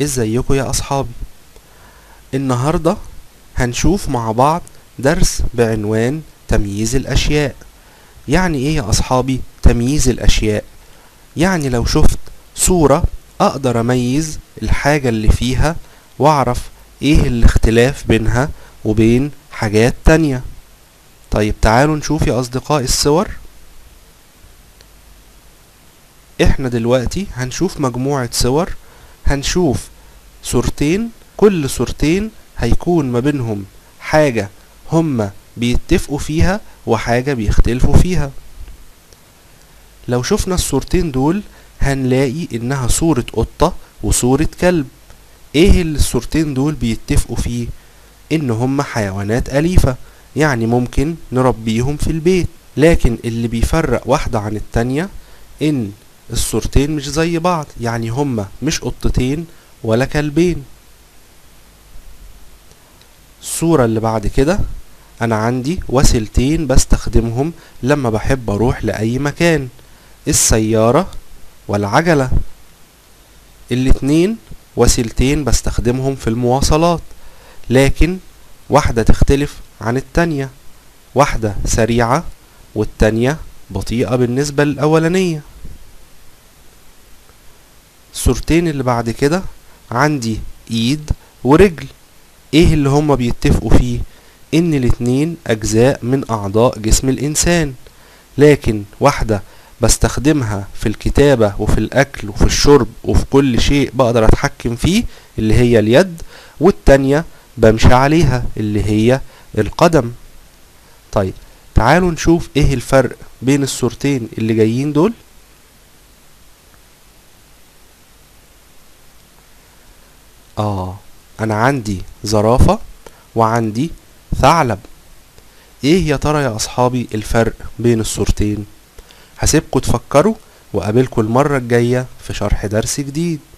ازيكم يا اصحابي النهاردة هنشوف مع بعض درس بعنوان تمييز الاشياء يعني ايه يا اصحابي تمييز الاشياء يعني لو شفت صورة اقدر اميز الحاجة اللي فيها واعرف ايه الاختلاف بينها وبين حاجات تانية طيب تعالوا نشوف يا اصدقائي الصور احنا دلوقتي هنشوف مجموعة صور هنشوف صورتين كل صورتين هيكون ما بينهم حاجة هما بيتفقوا فيها وحاجة بيختلفوا فيها لو شفنا الصورتين دول هنلاقي انها صورة قطة وصورة كلب ايه اللي الصورتين دول بيتفقوا فيه ان هما حيوانات أليفة يعني ممكن نربيهم في البيت لكن اللي بيفرق واحدة عن التانية ان الصورتين مش زي بعض يعني هما مش قطتين ولا كلبين الصورة اللي بعد كده انا عندي وسيلتين بستخدمهم لما بحب اروح لاي مكان السيارة والعجلة الاتنين وسيلتين بستخدمهم في المواصلات لكن واحدة تختلف عن التانية واحدة سريعة والتانية بطيئة بالنسبة للأولانية الصورتين اللي بعد كده عندي ايد ورجل ايه اللي هما بيتفقوا فيه ان الاتنين اجزاء من اعضاء جسم الانسان لكن واحدة بستخدمها في الكتابة وفي الاكل وفي الشرب وفي كل شيء بقدر اتحكم فيه اللي هي اليد والتانية بمشي عليها اللي هي القدم طيب تعالوا نشوف ايه الفرق بين الصورتين اللي جايين دول اه انا عندي زرافة وعندي ثعلب ايه يا ترى يا اصحابي الفرق بين الصورتين هسيبكوا تفكروا وقابلكوا المرة الجاية في شرح درس جديد